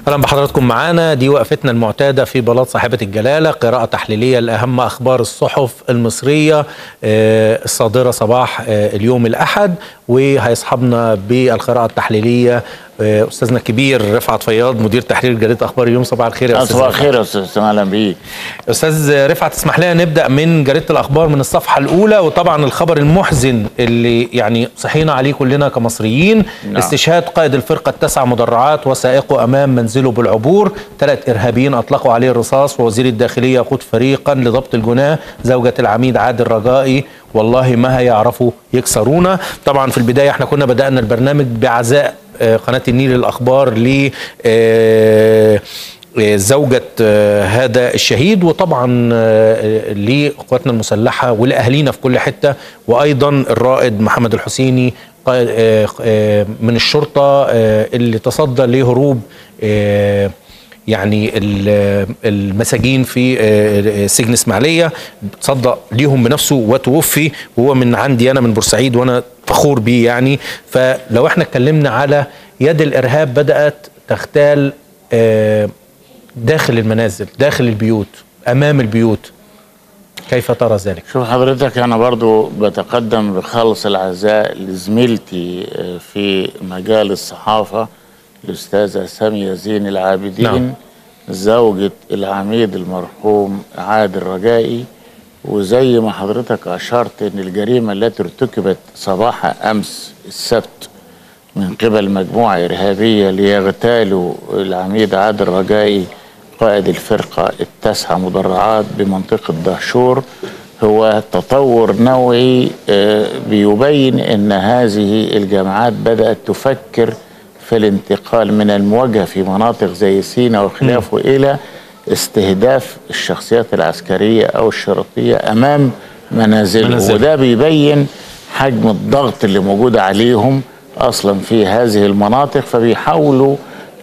اهلا بحضراتكم معانا دي وقفتنا المعتاده في بلاط صاحبه الجلاله قراءه تحليليه لاهم اخبار الصحف المصريه آه، الصادره صباح آه، اليوم الاحد وهيصحبنا بالقراءه التحليليه آه، استاذنا الكبير رفعت فياض مدير تحرير جريده اخبار اليوم صباح الخير يا استاذ صباح رفعت. الخير يا استاذ اسامه اهلا بيك استاذ رفعت اسمح لنا نبدا من جريده الاخبار من الصفحه الاولى وطبعا الخبر المحزن اللي يعني صحينا عليه كلنا كمصريين نعم. استشهاد قائد الفرقه التسع مدرعات وسائقه امام منزله بالعبور ثلاث ارهابيين اطلقوا عليه الرصاص ووزير الداخليه يقود فريقا لضبط الجناه زوجة العميد عادل رجائي والله ما هيعرفوا يكسرونا طبعا في البدايه احنا كنا بدانا البرنامج بعزاء آه، قناه النيل الاخبار ل آه، آه، زوجة آه، هذا الشهيد وطبعا آه، لقواتنا المسلحة ولأهالينا في كل حتة وأيضا الرائد محمد الحسيني قائد- آه، آه، من الشرطة آه، اللي تصدى لهروب آه، يعني ال- المساجين في آه، سجن اسماعيليه تصدى ليهم بنفسه وتوفي وهو من عندي انا من بورسعيد وانا فخور بيه يعني فلو احنا اتكلمنا على يد الارهاب بدات تختال آه، داخل المنازل داخل البيوت امام البيوت كيف ترى ذلك شوف حضرتك انا برضو بتقدم بخالص العزاء لزميلتي آه، في مجال الصحافه الاستاذه ساميه زين العابدين نعم. نعم. زوجة العميد المرحوم عادل رجائي وزي ما حضرتك اشرت ان الجريمه التي ارتكبت صباح امس السبت من قبل مجموعه ارهابيه ليغتالوا العميد عادل رجائي قائد الفرقه التاسعه مدرعات بمنطقه دهشور هو تطور نوعي آه، بيبين ان هذه الجماعات بدات تفكر في الانتقال من المواجهه في مناطق زي سيناء وخلافه الى استهداف الشخصيات العسكريه او الشرطيه امام منازلهم منازلهم. وده بيبين حجم الضغط اللي موجود عليهم اصلا في هذه المناطق فبيحاولوا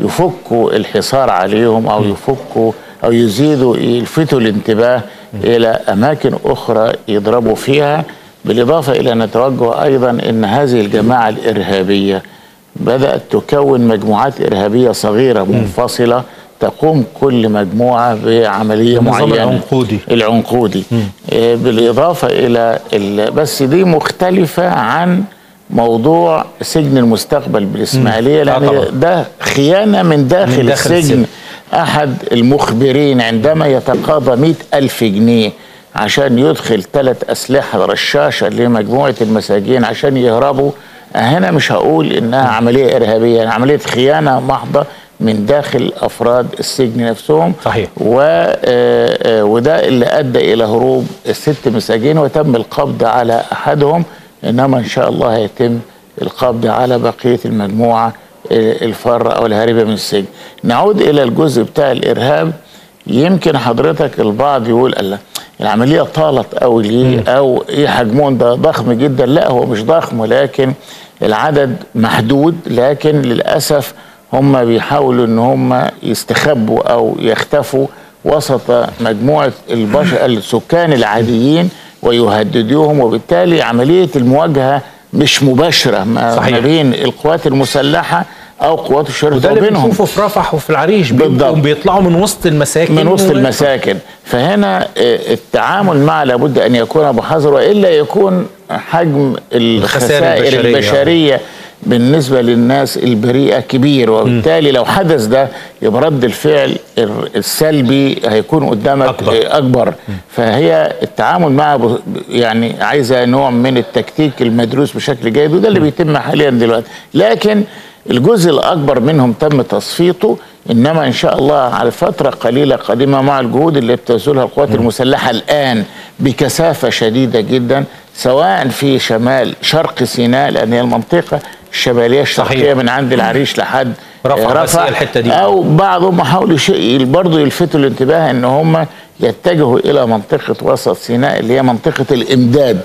يفكوا الحصار عليهم او يفكوا او يزيدوا يلفتوا الانتباه الى اماكن اخرى يضربوا فيها بالاضافه الى ان نتوجه ايضا ان هذه الجماعه الارهابيه بدات تكون مجموعات ارهابيه صغيره منفصله تقوم كل مجموعه بعمليه النظام معينه العنقودي. العنقودي آه، بالإضافة إلى ال- بس دي مختلفة عن موضوع سجن المستقبل بالإسماعيلية مم. آه لأن طبعا. ده خيانة من داخل, من داخل السجن السجن. أحد المخبرين عندما يتقاضى مئة ألف جنيه عشان يدخل ثلاث أسلحة رشاشة لمجموعة المساجين عشان يهربوا هنا مش هقول إنها عملية إرهابية يعني عملية خيانة محضة من داخل أفراد السجن نفسهم صحيح. و آه، آه، وده اللي ادى الى هروب الست مساجين وتم القبض على احدهم انما ان شاء الله هيتم القبض على بقيه المجموعه آه، الفاره او الهاربه من السجن. نعود الى الجزء بتاع الارهاب يمكن حضرتك البعض يقول الله العمليه طالت قوي ليه او ايه حجمهم ده ضخم جدا لا هو مش ضخم ولكن العدد محدود لكن للاسف هم بيحاولوا ان هم يستخبوا او يختفوا وسط مجموعه البشر السكان العاديين ويهددوهم وبالتالي عمليه المواجهه مش مباشره ما, صحيح. ما بين القوات المسلحه او قوات وده الشرطه اللي وبينهم بنشوفه في رفح وفي العريش بيبقوا بالضبط. بيطلعوا من وسط المساكن من وسط و- المساكن فهنا آه، التعامل مع لابد ان يكون بحذر والا يكون حجم الخسائر الخسائر البشرية. البشريه بالنسبه للناس البريئه كبير وبالتالي لو حدث ده يبقى رد الفعل الر- السلبي هيكون قدامك أكبر. آه، اكبر فهي التعامل معها ب- يعني عايزه نوع من التكتيك المدروس بشكل جيد وده اللي بيتم حاليا دلوقتي لكن الجزء الاكبر منهم تم تصفيته انما ان شاء الله على فتره قليله قادمه مع الجهود اللي بتبذلها القوات المسلحه الان بكثافه شديده جدا سواء في شمال شرق سيناء لان هي المنطقه الشماليه الشرقيه صحيح. من عند العريش لحد رفح آه، بس هي الحتة دي. او بعضهم حاولوا شيء برضه يلفتوا الانتباه ان هم يتجهوا الى منطقه وسط سيناء اللي هي منطقه الامداد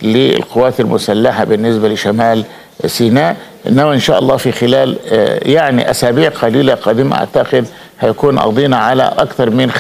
للقوات المسلحه بالنسبه لشمال سيناء انما ان شاء الله في خلال آه، يعني اسابيع قليله قادمه اعتقد هيكون قضينا على اكثر من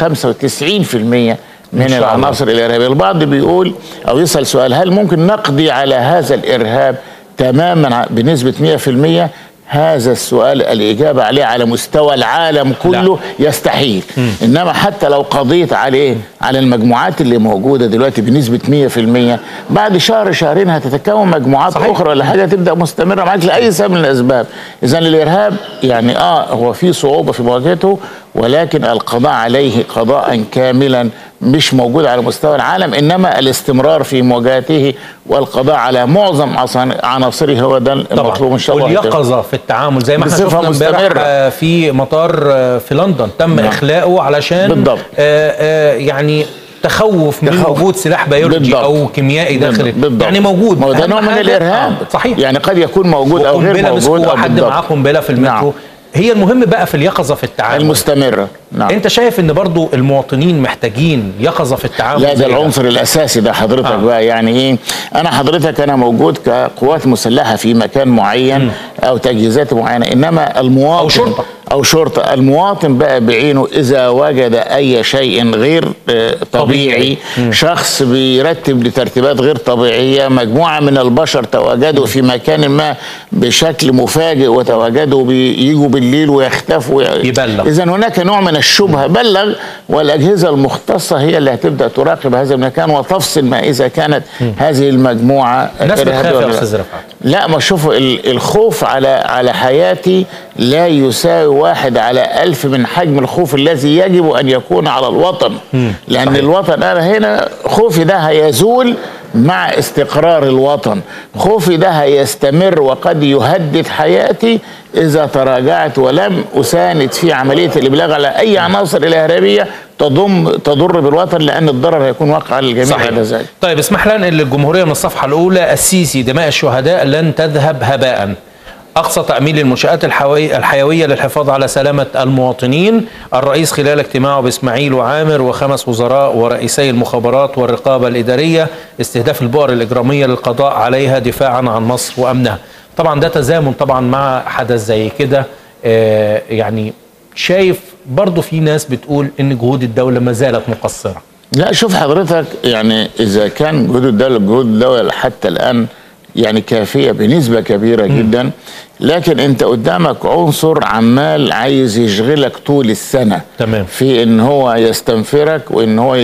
95% من شاء الله. العناصر الارهابيه البعض بيقول او يسال سؤال هل ممكن نقضي على هذا الارهاب تماما بنسبه 100% هذا السؤال الإجابة عليه على مستوى العالم كله لا. يستحيل م. إنما حتى لو قضيت عليه على المجموعات اللي موجودة دلوقتي بنسبة 100% بعد شهر شهرين هتتكون مجموعات صحيح. أخرى ولا حاجة تبدأ مستمرة معاك لأي سبب من الأسباب إذا الإرهاب يعني آه هو في صعوبة في مواجهته ولكن القضاء عليه قضاء كاملا مش موجود على مستوى العالم انما الاستمرار في مواجهته والقضاء على معظم عناصره هو ده المطلوب ان شاء الله واليقظه في التعامل زي ما احنا شفنا امبارح في مطار في لندن تم نعم. اخلاؤه علشان بالضبط. آآ آآ يعني تخوف من تخوف. وجود سلاح بيولوجي بالضبط. او كيميائي داخل بالضبط. يعني موجود ما هو ده نوع من الارهاب آه. صحيح يعني قد يكون موجود او غير موجود او حد معاه قنبله في المترو نعم. هي المهم بقى في اليقظه في التعامل المستمره نعم. انت شايف ان برضو المواطنين محتاجين يقظه في التعامل لا ده العنصر الاساسي ده حضرتك آه. بقى يعني ايه انا حضرتك انا موجود كقوات مسلحه في مكان معين م. او تجهيزات معينه انما المواطن او شرطه او شرطه المواطن بقى بعينه اذا وجد اي شيء غير طبيعي طبيعي. شخص بيرتب لترتيبات غير طبيعيه مجموعه من البشر تواجدوا في مكان ما بشكل مفاجئ وتواجدوا بيجوا بالليل ويختفوا يبلغ اذا هناك نوع من الشبهه بلغ والاجهزه المختصه هي اللي هتبدا تراقب هذا المكان وتفصل ما اذا كانت م. هذه المجموعه الناس بتخاف يا استاذ رفعت لا ما شوفوا الخوف على على حياتي لا يساوي واحد على ألف من حجم الخوف الذي يجب أن يكون على الوطن م. لأن صحيح. الوطن أنا هنا خوفي ده هيزول مع استقرار الوطن خوفي ده هيستمر وقد يهدد حياتي إذا تراجعت ولم أساند في عملية الإبلاغ على أي عناصر الإرهابية تضم تضر بالوطن لأن الضرر هيكون واقع على الجميع صحيح. بعد ذلك طيب اسمح لنا ان الجمهورية من الصفحة الأولى السيسي دماء الشهداء لن تذهب هباء أقصى تأمين للمنشآت الحيوية للحفاظ على سلامة المواطنين الرئيس خلال اجتماعه بإسماعيل وعامر وخمس وزراء ورئيسي المخابرات والرقابة الإدارية استهداف البؤر الإجرامية للقضاء عليها دفاعا عن مصر وأمنها طبعا ده تزامن طبعا مع حدث زي كده آه يعني شايف برضو في ناس بتقول ان جهود الدولة ما زالت مقصرة لا شوف حضرتك يعني إذا كان جهود الدولة جهود الدولة حتى الآن يعني كافية بنسبة كبيرة م. جدا لكن انت قدامك عنصر عمال عايز يشغلك طول السنة تمام. في ان هو يستنفرك وان هو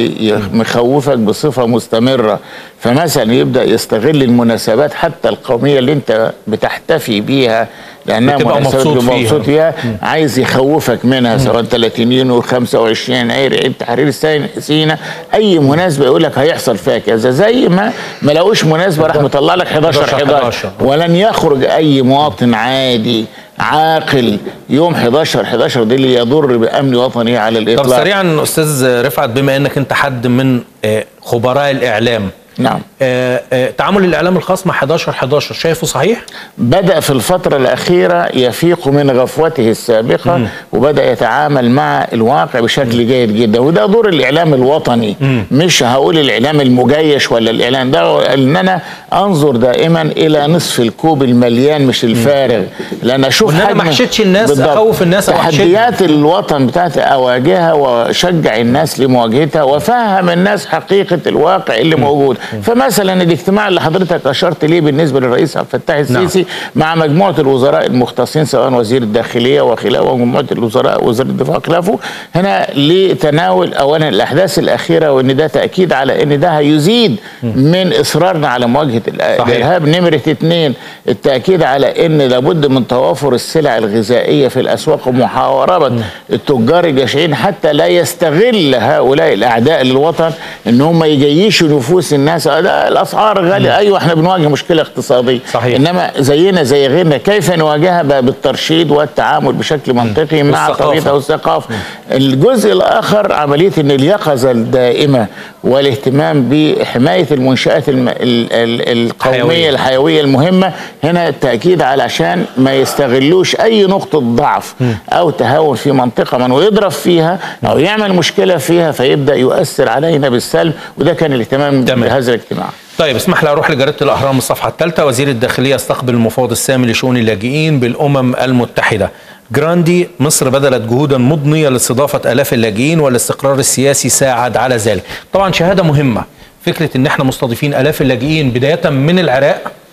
مخوفك بصفة مستمرة فمثلا يبدأ يستغل المناسبات حتى القومية اللي انت بتحتفي بيها لانها بتبقى مبسوط فيها, مبسوط فيها عايز يخوفك منها سواء 30 يونيو 25 يناير عيد تحرير سينا اي مناسبه يقول لك هيحصل فيها كذا زي ما ما لقوش مناسبه راح مطلع لك 11 11, 11 ولن يخرج اي مواطن عادي عاقل يوم 11 11 دي اللي يضر بامن وطني على الاطلاق طب سريعا استاذ رفعت بما انك انت حد من خبراء الاعلام نعم آآ آآ تعامل الاعلام الخاص مع 11 11 شايفه صحيح؟ بدا في الفتره الاخيره يفيق من غفوته السابقه م. وبدا يتعامل مع الواقع بشكل م. جيد جدا وده دور الاعلام الوطني م. مش هقول الاعلام المجيش ولا الاعلام ده ان انا انظر دائما الى نصف الكوب المليان مش الفارغ لان اشوف حاجه ما احشدش الناس بالضبط. اخوف الناس او تحديات الوطن بتاعتي اواجهها واشجع الناس لمواجهتها وافهم الناس حقيقه الواقع اللي موجود فمثلا الاجتماع اللي حضرتك اشرت ليه بالنسبه للرئيس عبد الفتاح السيسي نعم. مع مجموعه الوزراء المختصين سواء وزير الداخليه وخلافه ومجموعه الوزراء وزير الدفاع وخلافه هنا لتناول اولا الاحداث الاخيره وان ده تاكيد على ان ده هيزيد من اصرارنا على مواجهه الارهاب نمره اثنين التاكيد على ان لابد من توافر السلع الغذائيه في الاسواق ومحاربه التجار الجشعين حتى لا يستغل هؤلاء الاعداء للوطن ان هم يجيشوا نفوس الناس ده الاسعار غاليه ايوه احنا بنواجه مشكله اقتصاديه صحيح. انما زينا زي غيرنا كيف نواجهها بالترشيد والتعامل بشكل منطقي مع الطريقه والثقافه الجزء الاخر عمليه ان اليقظه الدائمه والاهتمام بحمايه المنشات الم... ال... ال... القوميه حيوية. الحيويه المهمه هنا التاكيد علشان ما يستغلوش اي نقطه ضعف او تهاون في منطقه من ويضرب فيها او يعمل مشكله فيها فيبدا يؤثر علينا بالسلب وده كان الاهتمام تمام. بهذا الاجتماع طيب اسمح لي اروح لجريده الاهرام الصفحه الثالثه وزير الداخليه استقبل المفوض السامي لشؤون اللاجئين بالامم المتحده جراندي مصر بذلت جهودا مضنيه لاستضافه الاف اللاجئين والاستقرار السياسي ساعد على ذلك طبعا شهاده مهمه فكره ان احنا مستضيفين الاف اللاجئين بدايه من العراق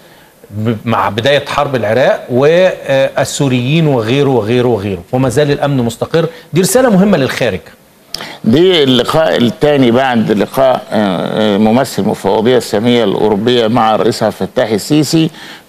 ب- مع بدايه حرب العراق والسوريين وغيره وغيره وغيره وما زال الامن مستقر دي رساله مهمه للخارج دي اللقاء الثاني بعد لقاء آه، آه، ممثل مفوضية السامية الأوروبية مع الرئيس عبد الفتاح السيسي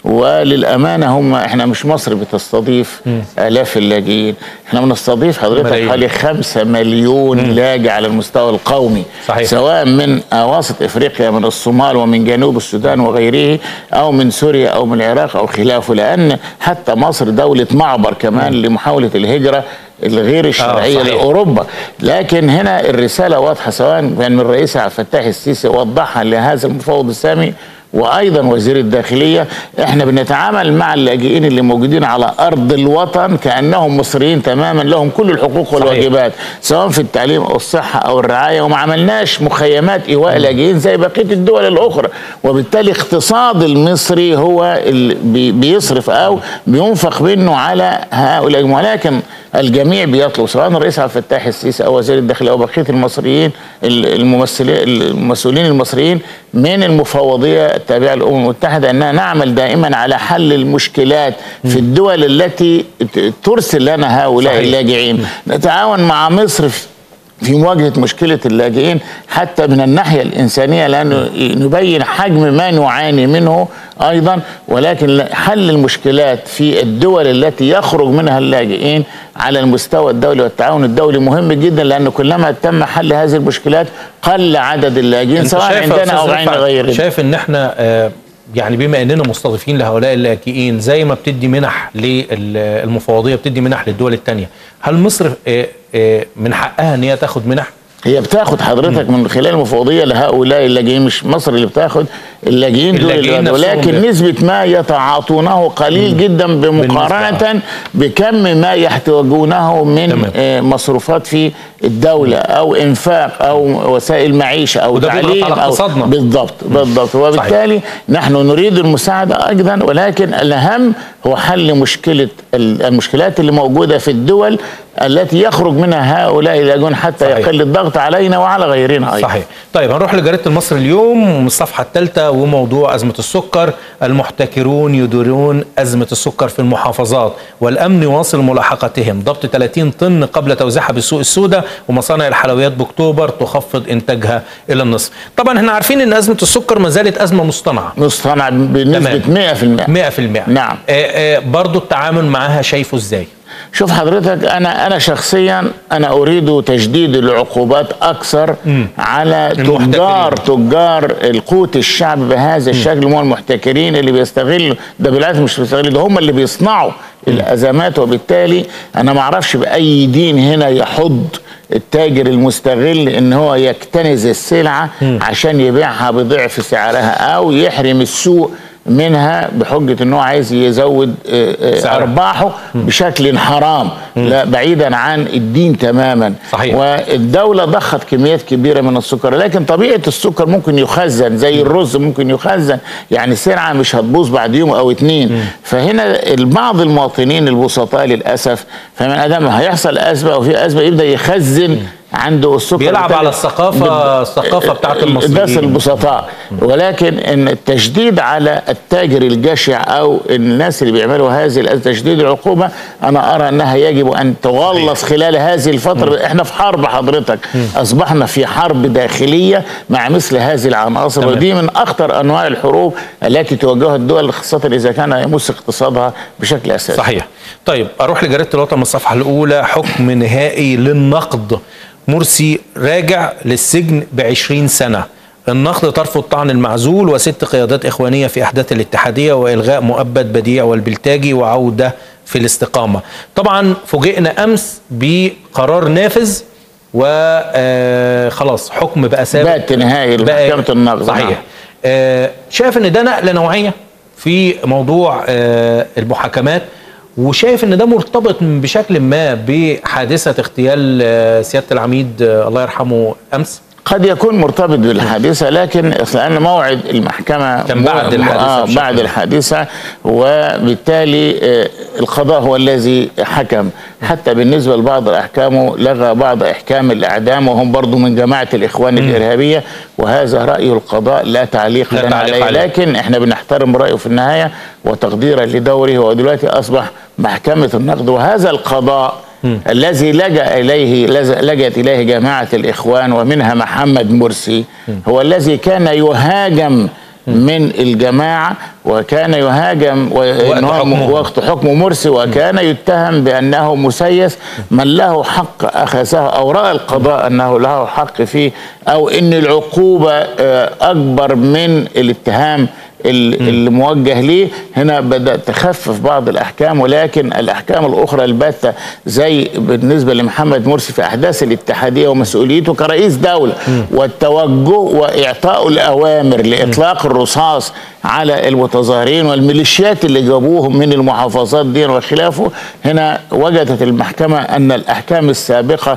وللأمانة هم احنا مش مصر بتستضيف آلاف اللاجئين احنا بنستضيف حضرتك ملايين. حوالي خمسة مليون لاجئ على المستوى القومي صحيح. سواء من أواسط إفريقيا من الصومال ومن جنوب السودان وغيره أو من سوريا أو من العراق أو خلافه لأن حتى مصر دولة معبر كمان لمحاولة الهجرة الغير الشرعية صحيح. لأوروبا لكن هنا الرسالة واضحة سواء كان من الرئيس عبد الفتاح السيسي وضحها لهذا المفوض السامي وايضا وزير الداخليه احنا بنتعامل مع اللاجئين اللي موجودين على ارض الوطن كانهم مصريين تماما لهم كل الحقوق والواجبات سواء في التعليم او الصحه او الرعايه وما عملناش مخيمات ايواء لاجئين زي بقيه الدول الاخرى وبالتالي اقتصاد المصري هو اللي بي- بيصرف او بينفق منه على هؤلاء ولكن الجميع بيطلب سواء الرئيس عبد الفتاح السيسي او وزير الداخليه او بقيه المصريين الممثلين المسؤولين المصريين من المفوضيه التابعه للامم المتحده اننا نعمل دائما على حل المشكلات في الدول التي ت- ترسل لنا هؤلاء صحيح. اللاجئين نتعاون مع مصر في في مواجهه مشكله اللاجئين حتى من الناحيه الانسانيه لانه نبين حجم ما نعاني منه ايضا ولكن حل المشكلات في الدول التي يخرج منها اللاجئين على المستوى الدولي والتعاون الدولي مهم جدا لانه كلما تم حل هذه المشكلات قل عدد اللاجئين انت سواء شايف يا عندنا او أستاذ عند رفعت، غيرنا شايف ان احنا آه، يعني بما اننا مستضيفين لهؤلاء اللاجئين زي ما بتدي منح للمفوضيه بتدي منح للدول الثانيه هل مصر آه، آه، من حقها ان هي تاخد منح هي بتاخد حضرتك من خلال المفوضيه لهؤلاء اللاجئين مش مصر اللي بتاخد اللاجئين دول اللاجئين اللي- نفسهم ولكن ده. نسبه ما يتعاطونه قليل جدا بمقارنه بكم ما يحتاجونه من تمام. آه، مصروفات في الدوله او انفاق او وسائل معيشه او وده بيضغط تعليم على او اقتصادنا. بالضبط بالضبط وبالتالي نحن نريد المساعده ايضا ولكن الاهم هو حل مشكله ال- المشكلات اللي موجوده في الدول التي يخرج منها هؤلاء اللاجئون حتى صحيح. يقل الضغط علينا وعلى غيرنا ايضا صحيح طيب هنروح لجريده المصري اليوم من الصفحه الثالثه وموضوع ازمه السكر المحتكرون يديرون ازمه السكر في المحافظات والامن يواصل ملاحقتهم ضبط 30 طن قبل توزيعها بالسوق السوداء ومصانع الحلويات باكتوبر تخفض انتاجها الى النصف طبعا احنا عارفين ان ازمه السكر ما زالت ازمه مصطنعه مصطنع بنسبه 100% 100% نعم. آه آه برضو التعامل معها شايفه ازاي شوف حضرتك انا انا شخصيا انا اريد تجديد العقوبات اكثر على المحتكرين. تجار تجار القوت الشعب بهذا الشكل هم المحتكرين اللي بيستغلوا ده بالعكس مش بيستغلوا ده هم اللي بيصنعوا الازمات وبالتالي انا ما اعرفش باي دين هنا يحض التاجر المستغل ان هو يكتنز السلعه عشان يبيعها بضعف سعرها او يحرم السوق منها بحجه ان هو عايز يزود آه، آه، سعرها. ارباحه بشكل حرام لا بعيدا عن الدين تماما صحيح. والدوله ضخت كميات كبيره من السكر لكن طبيعه السكر ممكن يخزن زي الرز ممكن يخزن يعني سلعه مش هتبوظ بعد يوم او اتنين فهنا بعض المواطنين البسطاء للاسف فمن ادم هيحصل ازمه او في ازمه يبدا يخزن عنده السكر بيلعب بالتالي على الثقافه الثقافه بتاعت الناس المصريين البسطاء ولكن ان التشديد على التاجر الجشع او الناس اللي بيعملوا هذه الأز- تشديد العقوبه انا ارى انها يجب ان تغلظ خلال هذه الفتره احنا في حرب حضرتك اصبحنا في حرب داخليه مع مثل هذه العناصر تمام. ودي من اخطر انواع الحروب التي تواجهها الدول خاصه اذا كان يمس اقتصادها بشكل اساسي صحيح طيب اروح لجريده الوطن من الصفحه الاولى حكم نهائي للنقد مرسي راجع للسجن ب 20 سنه النقد ترفض طعن المعزول وست قيادات إخوانية في أحداث الاتحادية وإلغاء مؤبد بديع والبلتاجي وعودة في الاستقامة طبعا فوجئنا أمس بقرار نافذ وخلاص حكم بقى ثابت بات نهائي لمحكمة النقد صحيح نعم. آه، شايف ان ده نقله نوعيه في موضوع آه، المحاكمات وشايف ان ده مرتبط بشكل ما بحادثه اغتيال آه، سياده العميد آه، الله يرحمه امس قد يكون مرتبط بالحادثة لكن لأن موعد المحكمة كان بعد الحادثة آه بشكل بعد عام. الحادثة وبالتالي آه، القضاء هو الذي حكم حتى بالنسبة لبعض أحكامه لغى بعض أحكام الإعدام وهم برضو من جماعة الإخوان الإرهابية وهذا رأي القضاء لا تعليق لا لنا تعليق عليه عليه. لكن احنا بنحترم رأيه في النهاية وتقديرا لدوره هو دلوقتي أصبح محكمة النقد وهذا القضاء الذي لجأ إليه لز- لجأت إليه جماعة الإخوان ومنها محمد مرسي هو الذي كان يهاجم من الجماعة وكان يهاجم و- إن هو حكمه. وقت حكم مرسي وكان يتهم بأنه مسيس من له حق أخذه أو رأى القضاء أنه له حق فيه أو أن العقوبة آه، أكبر من الاتهام ال- الموجه ليه هنا بدأت تخفف بعض الأحكام ولكن الأحكام الأخرى الباتة زي بالنسبة لمحمد مرسي في أحداث الاتحادية ومسؤوليته كرئيس دولة والتوجه وإعطاء الأوامر لإطلاق الرصاص على المتظاهرين والميليشيات اللي جابوهم من المحافظات دي وخلافه هنا وجدت المحكمة أن الأحكام السابقة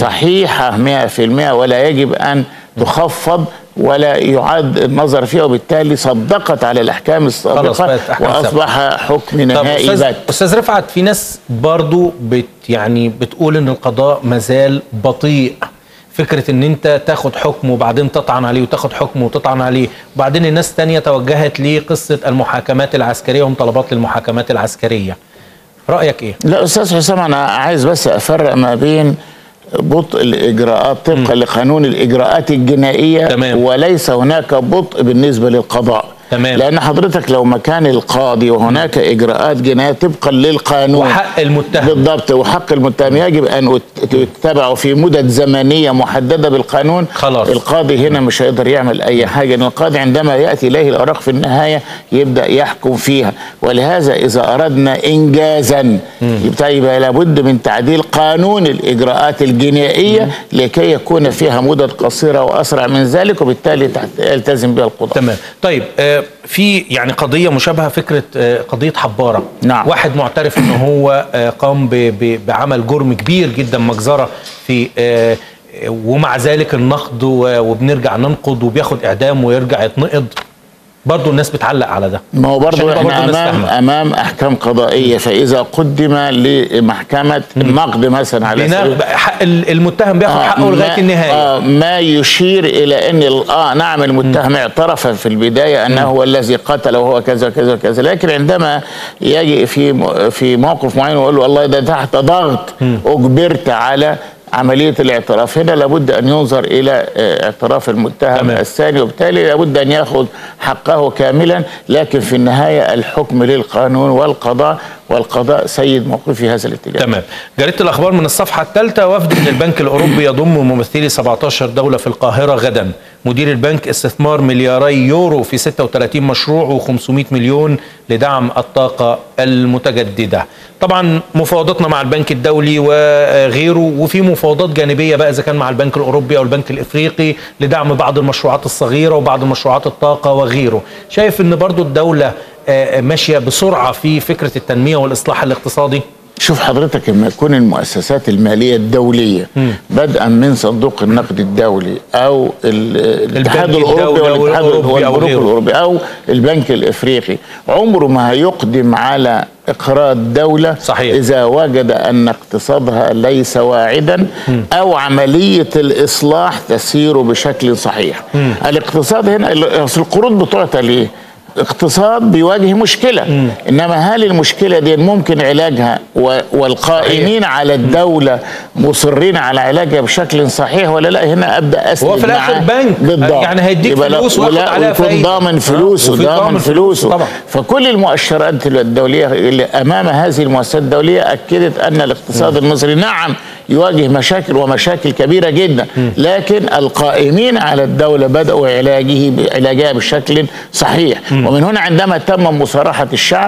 صحيحة 100% ولا يجب أن تخفض ولا يعاد النظر فيها وبالتالي صدقت على الأحكام خلاص السابقة بقت أحكام وأصبح حكم طب نهائي استاذ بات استاذ رفعت في ناس برضو بت يعني بتقول ان القضاء مازال بطيء فكرة ان انت تاخد حكم وبعدين تطعن عليه وتاخد حكم وتطعن عليه وبعدين الناس تانية توجهت لقصة المحاكمات العسكرية ومطالبات للمحاكمات العسكرية رأيك ايه؟ لا أستاذ حسام أنا عايز بس أفرق ما بين بطء الإجراءات طبقا لقانون الإجراءات الجنائية تمام. وليس هناك بطء بالنسبة للقضاء تمام. لأن حضرتك لو مكان القاضي وهناك إجراءات جنائية طبقا للقانون وحق المتهم بالضبط وحق المتهم يجب ان يتبعه في مدد زمنيه محدده بالقانون خلاص. القاضي هنا مش هيقدر يعمل اي حاجه لان القاضي عندما ياتي اليه الاوراق في النهايه يبدا يحكم فيها ولهذا اذا اردنا انجازا يبقى يبقى لابد من تعديل قانون الاجراءات الجنائيه لكي يكون فيها مدد قصيره واسرع من ذلك وبالتالي تحت- يلتزم بها القضاء تمام طيب آه في يعني قضيه مشابهه فكره آه قضيه حباره نعم. واحد معترف ان هو آه قام ب- ب- بعمل جرم كبير جدا مجزره في آه ومع ذلك النقد و- وبنرجع ننقد وبياخد اعدام ويرجع يتنقض برضه الناس بتعلق على ده ما هو عشان برضه يبقى احنا برضه الناس امام فاهمة. امام احكام قضائيه فاذا قدم لمحكمه النقد مثلا على بينا- سبيل حق ال- المتهم بياخد حقه لغايه ما- النهايه آه ما يشير الى ان ال- اه نعم المتهم اعترف في البدايه انه هو الذي قتل وهو كذا وكذا وكذا لكن عندما يجي في م- في موقف معين ويقول له والله ده تحت ضغط اجبرت على عملية الاعتراف هنا لابد أن ينظر إلى آه، اعتراف المتهم تمام. الثاني وبالتالي لابد أن يأخذ حقه كاملا لكن في النهاية الحكم للقانون والقضاء والقضاء سيد موقفه في هذا الاتجاه تمام جريدة الأخبار من الصفحة الثالثة وفد من البنك الأوروبي يضم ممثلي 17 دولة في القاهرة غدا مدير البنك استثمار ملياري يورو في 36 مشروع و500 مليون لدعم الطاقة المتجددة طبعا مفاوضاتنا مع البنك الدولي وغيره وفي مفاوضات جانبية بقى إذا كان مع البنك الأوروبي أو البنك الإفريقي لدعم بعض المشروعات الصغيرة وبعض المشروعات الطاقة وغيره شايف أن برضو الدولة آه، ماشية بسرعة في فكرة التنمية والإصلاح الاقتصادي شوف حضرتك لما يكون المؤسسات المالية الدولية بدءا من صندوق النقد الدولي أو ال- الاتحاد البنك الأوروبي الدولي والاتحاد والأوروبي أو والبنوك غيره. الأوروبي أو البنك الإفريقي عمره ما هيقدم على إقراض دولة صحيح. إذا وجد أن اقتصادها ليس واعدا أو عملية الإصلاح تسير بشكل صحيح الاقتصاد هنا أصل القروض بتعطى ليه؟ اقتصاد بيواجه مشكلة إنما هل المشكلة دي ممكن علاجها و- والقائمين على الدولة مصرين على علاجها بشكل صحيح ولا لا هنا أبدأ أسند هو في الآخر معاه. بنك. بالضبط يعني هيديك يبقى لا- فلوس وياخد ولا- عليها ويكون فايدة. ضامن آه، فلوسه وفي ضامن ضامن فلوس فلوسه طبعا. فكل المؤشرات الدولية اللي أمام هذه المؤسسات الدولية أكدت أن الاقتصاد المصري نعم يواجه مشاكل ومشاكل كبيرة جدا لكن القائمين على الدولة بدأوا علاجه علاجها بشكل صحيح ومن هنا عندما تم مصارحة الشعب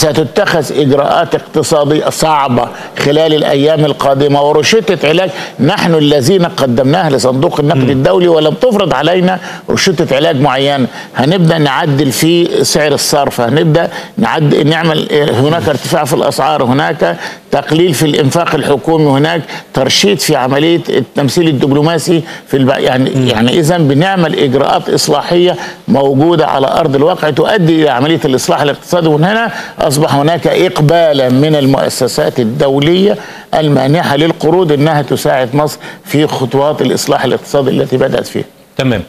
وستتخذ إجراءات اقتصادية صعبة خلال الأيام القادمة ورشدة علاج نحن الذين قدمناها لصندوق النقد الدولي ولم تفرض علينا رشدة علاج معينة هنبدأ نعدل في سعر الصرف هنبدأ نعد نعمل هناك ارتفاع في الأسعار هناك تقليل في الإنفاق الحكومي هناك ترشيد في عمليه التمثيل الدبلوماسي في الب... يعني يعني اذا بنعمل اجراءات اصلاحيه موجوده على ارض الواقع تؤدي الى عمليه الاصلاح الاقتصادي ومن هنا اصبح هناك اقبالا من المؤسسات الدوليه المانحه للقروض انها تساعد مصر في خطوات الاصلاح الاقتصادي التي بدات فيها تمام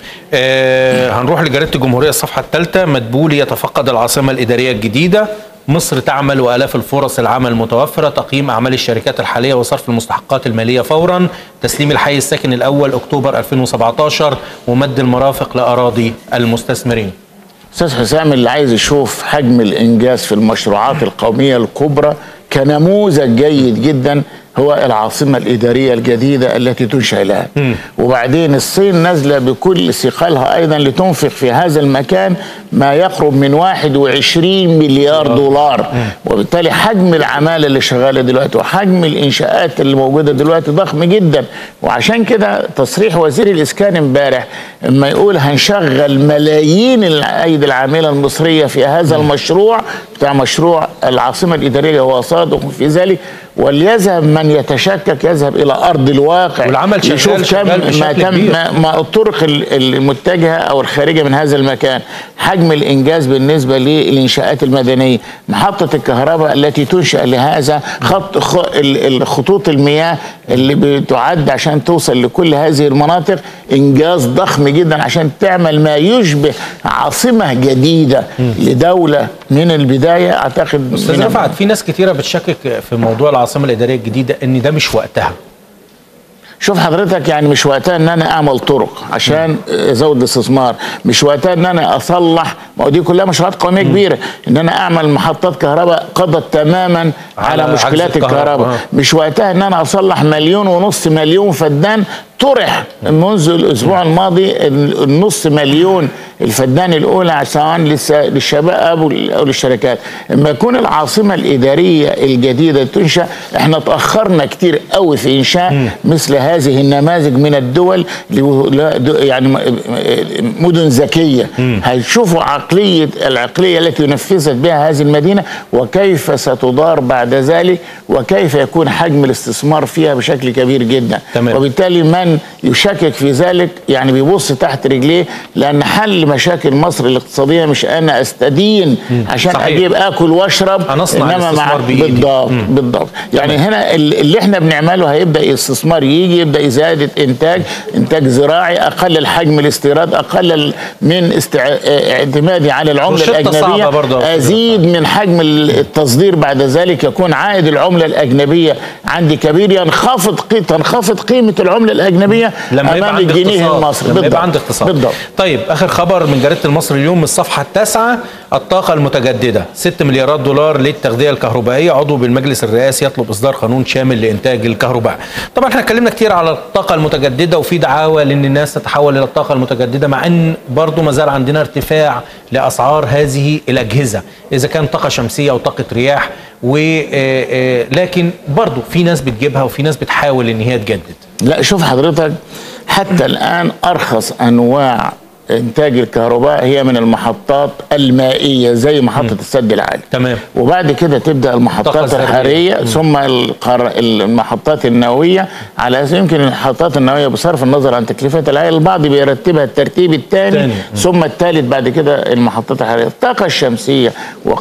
آه هنروح لجريده الجمهوريه الصفحه الثالثه مدبولي يتفقد العاصمه الاداريه الجديده مصر تعمل والاف الفرص العمل المتوفره تقييم اعمال الشركات الحاليه وصرف المستحقات الماليه فورا تسليم الحي السكني الاول اكتوبر 2017 ومد المرافق لاراضي المستثمرين استاذ حسام اللي عايز يشوف حجم الانجاز في المشروعات القوميه الكبرى كنموذج جيد جدا هو العاصمة الإدارية الجديدة التي تنشأ الآن وبعدين الصين نازلة بكل ثقلها أيضا لتنفق في هذا المكان ما يقرب من 21 مليار دولار وبالتالي حجم العمالة اللي شغالة دلوقتي وحجم الإنشاءات اللي موجودة دلوقتي ضخم جدا وعشان كده تصريح وزير الإسكان امبارح اما يقول هنشغل ملايين الأيدي العاملة المصرية في هذا المشروع بتاع مشروع العاصمة الإدارية هو صادق في ذلك وليذهب من يتشكك يذهب الى ارض الواقع والعمل شغال يشوف كم شغال ما بشكل تم كبير. ما, ما الطرق ال- المتجهه او الخارجه من هذا المكان حجم الانجاز بالنسبه للانشاءات المدنيه محطه الكهرباء التي تنشا لهذا خط خ- ال- الخطوط المياه اللي بتعد عشان توصل لكل هذه المناطق انجاز ضخم جدا عشان تعمل ما يشبه عاصمه جديده لدوله من البدايه اعتقد استاذ من- رفعت في ناس كتيره بتشكك في موضوع العاصمه الاداريه الجديده ان ده مش وقتها شوف حضرتك يعني مش وقتها ان انا اعمل طرق عشان ازود الاستثمار مش وقتها ان انا اصلح ما هو دي كلها مشروعات قوميه كبيره ان انا اعمل محطات كهرباء قضت تماما على على, عجز مشكلات الكهرباء. الكهرباء آه. مش وقتها ان انا اصلح مليون ونص مليون فدان طرح منذ الاسبوع الماضي النص مليون الفدان الاولى سواء للس- للشباب وال- او للشركات اما يكون العاصمه الاداريه الجديده تنشا احنا تاخرنا كتير قوي في انشاء مثل هذه النماذج من الدول لو- لا- دو- يعني م- مدن ذكيه هيشوفوا عقليه العقليه التي نفذت بها هذه المدينه وكيف ستدار بعد ذلك وكيف يكون حجم الاستثمار فيها بشكل كبير جدا تمام. وبالتالي من يشكك في ذلك يعني بيبص تحت رجليه لان حل مشاكل مصر الاقتصاديه مش انا استدين عشان صحيح. اجيب اكل واشرب أنا أصنع انما مع الاستثمار بإيدي. بالضبط بالضبط يعني هنا ال- اللي احنا بنعمله هيبدا استثمار يجي يبدا ازاده انتاج انتاج زراعي اقلل حجم الاستيراد اقلل من استع... اه، اعتمادي على العمله وشطة الاجنبيه صعبة برضه يا أستاذ ازيد من حجم التصدير بعد ذلك يكون عائد العمله الاجنبيه عندي كبير ينخفض قي... تنخفض قيمه العمله الاجنبيه لما يبقى امام عندك الجنيه اقتصاد المصري لما بالضبط يبقى عندك اقتصاد بالضبط طيب اخر خبر من جريده المصري اليوم من الصفحه التاسعه الطاقه المتجدده 6 مليارات دولار للتغذيه الكهربائيه عضو بالمجلس الرئاسي يطلب اصدار قانون شامل لانتاج الكهرباء طبعا احنا اتكلمنا كتير على الطاقه المتجدده وفي دعاوى لان الناس تتحول الى الطاقه المتجدده مع ان برضو ما زال عندنا ارتفاع لاسعار هذه الاجهزه اذا كان طاقه شمسيه او طاقه رياح و آه، آه، لكن برضو في ناس بتجيبها وفي ناس بتحاول ان هي تجدد لا شوف حضرتك حتى الآن أرخص أنواع إنتاج الكهرباء هي من المحطات المائية زي محطة السد العالي تمام. وبعد كده تبدأ الطاقة المحطات الذرية. الحرارية ثم القر... المحطات النووية على أساس يمكن المحطات النووية بصرف النظر عن تكلفتها العالية البعض بيرتبها الترتيب الثاني تاني. ثم الثالث بعد كده المحطات الحرارية الطاقة الشمسية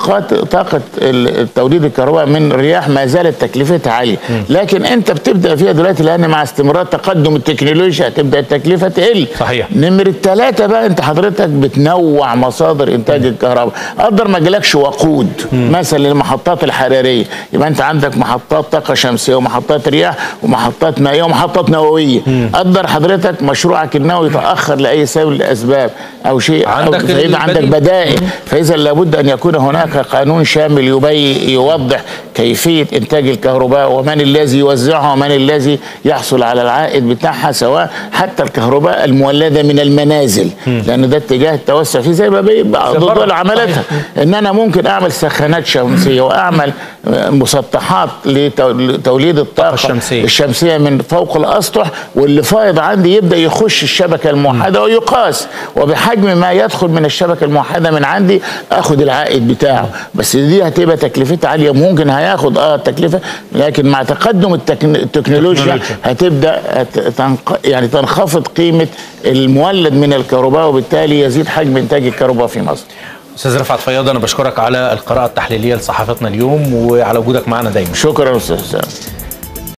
وطاقة توليد الكهرباء من الرياح ما زالت تكلفتها عالية لكن أنت بتبدأ فيها دلوقتي لأن مع استمرار تقدم التكنولوجيا هتبدأ التكلفة تقل صحيح. نمرة ثلاثة بقى أنت حضرتك بتنوع مصادر إنتاج الكهرباء قدر ما جالكش وقود مثلا للمحطات الحرارية يبقى أنت عندك محطات طاقة شمسية ومحطات رياح ومحطات مائية ومحطات نووية قدر حضرتك مشروعك النووي يتأخر لأي سبب من الأسباب أو شيء عندك أو فيبقى عندك البديل. بدائل فإذا لابد أن يكون هناك قانون شامل يبي يوضح كيفية إنتاج الكهرباء ومن الذي يوزعها ومن الذي يحصل على العائد بتاعها سواء حتى الكهرباء المولدة من المنازل لأن ده اتجاه التوسع فيه زي ما بيبقى زي بره. دول عملتها ان انا ممكن اعمل سخانات شمسيه واعمل آه، مسطحات لتو- لتوليد الطاقه الشمسية. الشمسيه من فوق الاسطح واللي فايض عندي يبدا يخش الشبكه الموحده ويقاس وبحجم ما يدخل من الشبكه الموحده من عندي اخد العائد بتاعه بس دي هتبقى تكلفتها عاليه ممكن هي هياخد اه التكلفه لكن مع تقدم التكن... التكنولوجيا التكنولوجيا. هتبدا هت- تنق... يعني تنخفض قيمه المولد من الكهرباء وبالتالي يزيد حجم انتاج الكهرباء في مصر استاذ رفعت فياض انا بشكرك على القراءه التحليليه لصحافتنا اليوم وعلى وجودك معنا دايما شكرا استاذ حسام